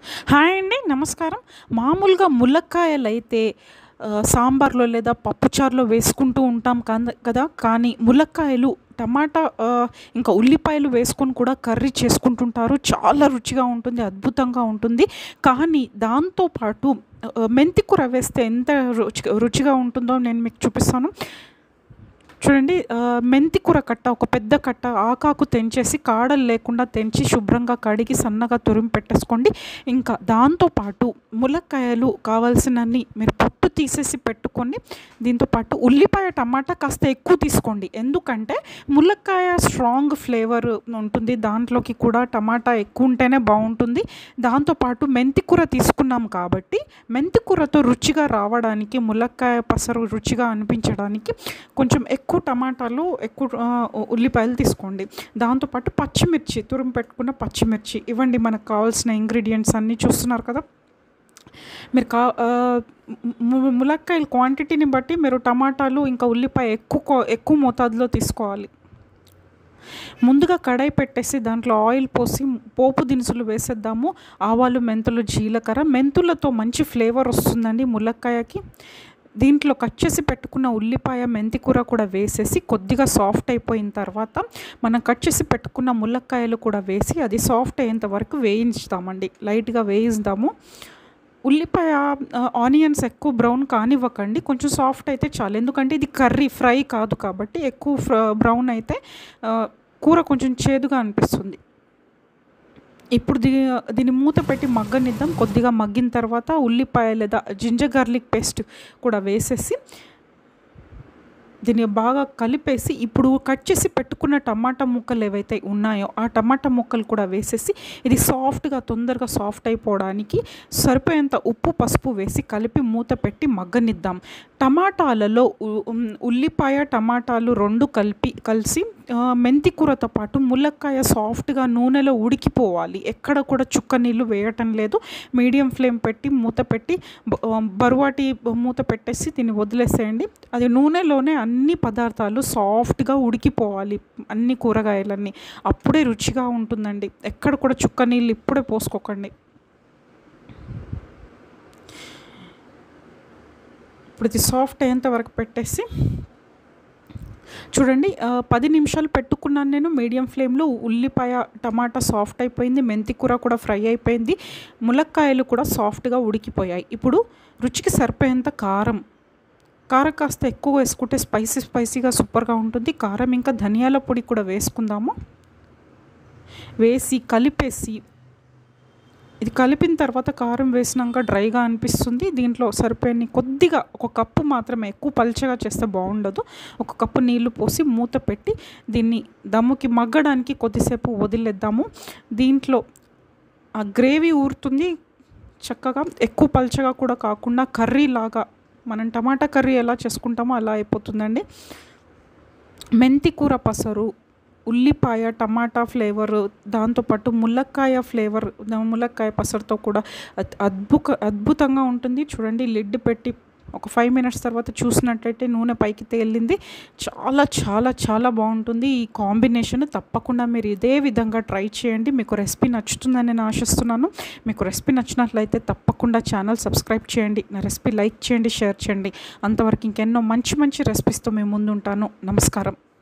hi అండి నమస్కారం మామూలుగా ములక్కాయలైతే ఆ, సాంబార్లో లేదా పప్పుచారులో వేసుకుంటూ ఉంటాం కంద- కదా కానీ ములక్కాయలు టమాటా ఆ, ఇంకా ఉల్లిపాయలు వేసుకొని కూడా కర్రీ చేసుకుంటుంటారు చాలా రుచిగా ఉంటుంది అద్భుతంగా ఉంటుంది కానీ దాంతోపాటు ఆ, మెంతి కూర వేస్తే ఎంత రుచి రుచిగా ఉంటుందో నేను మీకు చూపిస్తాను చూడండి ఆ, మెంతి కూర కట్ట ఒక పెద్ద కట్ట ఆకాకు తెంచేసి కాడలు లేకుండా తెంచి శుభ్రంగా కడిగి సన్నగా తురిమి పెట్టేసుకోండి ఇంకా దాంతోపాటు ములక్కాయలు కావాల్సినన్ని మీరు పొట్టు తీసేసి పెట్టుకొని దీంతోపాటు ఉల్లిపాయ టమాటా కాస్త ఎక్కువ తీసుకోండి ఎందుకంటే ములక్కాయ స్ట్రాంగ్ ఫ్లేవర్ ఉంటుంది దాంట్లోకి కూడా టమాటా ఎక్కువ ఉంటేనే బాగుంటుంది దాంతోపాటు మెంతి కూర తీసుకున్నాం కాబట్టి మెంతి కూరతో రుచిగా రావడానికి ములక్కాయ పసరు రుచిగా అనిపించడానికి కొంచెం ఎక్కువ టమాటాలు ఎక్కువ ఆ, ఉల్లిపాయలు తీసుకోండి దాంతోపాటు పచ్చిమిర్చి తురుము పెట్టుకున్న పచ్చిమిర్చి ఇవ్వండి మనకు కావాల్సిన ఇంగ్రీడియంట్స్ అన్నీ చూస్తున్నారు కదా మీరు కా ఆ, ము- ములక్కాయల క్వాంటిటీని బట్టి మీరు టమాటాలు ఇంకా ఉల్లిపాయ ఎక్కువ కో- ఎక్కువ మోతాదులో తీసుకోవాలి ముందుగా కడాయి పెట్టేసి దాంట్లో ఆయిల్ పోసి పోపు దినుసులు వేసేద్దాము ఆవాలు మెంతులు జీలకర్ర మెంతులతో మంచి ఫ్లేవర్ వస్తుందండి ములక్కాయకి దీంట్లో కట్ చేసి పెట్టుకున్న ఉల్లిపాయ మెంతి కూర కూడా వేసేసి కొద్దిగా సాఫ్ట్ అయిపోయిన తర్వాత మనం కట్ చేసి పెట్టుకున్న ములక్కాయలు కూడా వేసి అది సాఫ్ట్ అయ్యేంత వరకు వేయించుతామండి లైట్గా వేయిస్తాము ఉల్లిపాయ ఆ, ఆనియన్స్ ఎక్కువ బ్రౌన్ కానివ్వకండి కొంచెం సాఫ్ట్ అయితే చాలు ఎందుకంటే ఇది కర్రీ ఫ్రై కాదు కాబట్టి ఎక్కువ ఫ్ర- బ్రౌన్ అయితే ఆ, కూర కొంచెం చేదుగా అనిపిస్తుంది ఇప్పుడు దీ దీన్ని మూత పెట్టి మగ్గనిద్దాం కొద్దిగా మగ్గిన తర్వాత ఉల్లిపాయ లేదా జింజర్ గార్లిక్ పేస్ట్ కూడా వేసేసి దీన్ని బాగా కలిపేసి ఇప్పుడు కట్ చేసి పెట్టుకున్న టమాటా ముక్కలు ఏవైతే ఉన్నాయో ఆ టమాటా ముక్కలు కూడా వేసేసి ఇది సాఫ్ట్గా తొందరగా సాఫ్ట్ అయిపోవడానికి సరిపోయేంత ఉప్పు పసుపు వేసి కలిపి మూత పెట్టి మగ్గనిద్దాం టమాటాలలో ఉ- ఉమ్, ఉల్లిపాయ టమాటాలు రెండు కలిపి కలిసి ఆ, మెంతి కూరతో పాటు ములక్కాయ సాఫ్ట్గా నూనెలో ఉడికిపోవాలి ఎక్కడ కూడా చుక్క నీళ్ళు వేయటం లేదు మీడియం ఫ్లేమ్ పెట్టి మూత పెట్టి బ- ఆ, బరువాటి మూత పెట్టేసి దీన్ని వదిలేసేయండి అది నూనెలోనే అన్ని పదార్థాలు సాఫ్ట్గా ఉడికిపోవాలి అన్ని కూరగాయలన్నీ అప్పుడే రుచిగా ఉంటుందండి ఎక్కడ కూడా చుక్క నీళ్ళు ఇప్పుడే పోసుకోకండి ఇప్పుడు ఇది సాఫ్ట్ అయ్యేంత వరకు పెట్టేసి చూడండి ఆ, పది నిమిషాలు పెట్టుకున్నాను నేను మీడియం ఫ్లేమ్లో ఉల్లిపాయ టమాటా సాఫ్ట్ అయిపోయింది మెంతి కూర కూడా ఫ్రై అయిపోయింది ములక్కాయలు కూడా సాఫ్ట్గా ఉడికిపోయాయి ఇప్పుడు రుచికి సరిపోయేంత కారం కారం కాస్త ఎక్కువ వేసుకుంటే స్పైసీ స్పైసీగా సూపర్గా ఉంటుంది కారం ఇంకా ధనియాల పొడి కూడా వేసుకుందాము వేసి కలిపేసి ఇది కలిపిన తర్వాత కారం వేసినాక డ్రైగా అనిపిస్తుంది దీంట్లో సరిపోయిన కొద్దిగా ఒక కప్పు మాత్రమే ఎక్కువ పల్చగా చేస్తే బాగుండదు ఒక కప్పు నీళ్లు పోసి మూత పెట్టి దీన్ని దమ్ముకి మగ్గడానికి కొద్దిసేపు వదిలేద్దాము దీంట్లో ఆ గ్రేవీ ఊరుతుంది చక్కగా ఎక్కువ పల్చగా కూడా కాకుండా కర్రీ లాగా మనం టమాటా కర్రీ ఎలా చేసుకుంటామో అలా అయిపోతుందండి మెంతి కూర పసరు ఉల్లిపాయ టమాటా ఫ్లేవర్ దాంతోపాటు ములక్కాయ ఫ్లేవర్ ములక్కాయ పసరుతో కూడా అద్- అద్భుత అద్భుతంగా ఉంటుంది చూడండి లిడ్ పెట్టి ఒక ఫైవ్ మినిట్స్ తర్వాత చూసినట్టయితే నూనె పైకి తేలింది చాలా చాలా చాలా బాగుంటుంది ఈ కాంబినేషన్ తప్పకుండా మీరు ఇదే విధంగా ట్రై చేయండి మీకు రెసిపీ నచ్చుతుందని నేను ఆశిస్తున్నాను మీకు రెసిపీ నచ్చినట్లయితే తప్పకుండా ఛానల్ సబ్స్క్రైబ్ చేయండి నా రెసిపీ లైక్ చేయండి షేర్ చేయండి అంతవరకు ఇంకెన్నో మంచి మంచి రెసిపీస్తో మేము ముందుంటాను నమస్కారం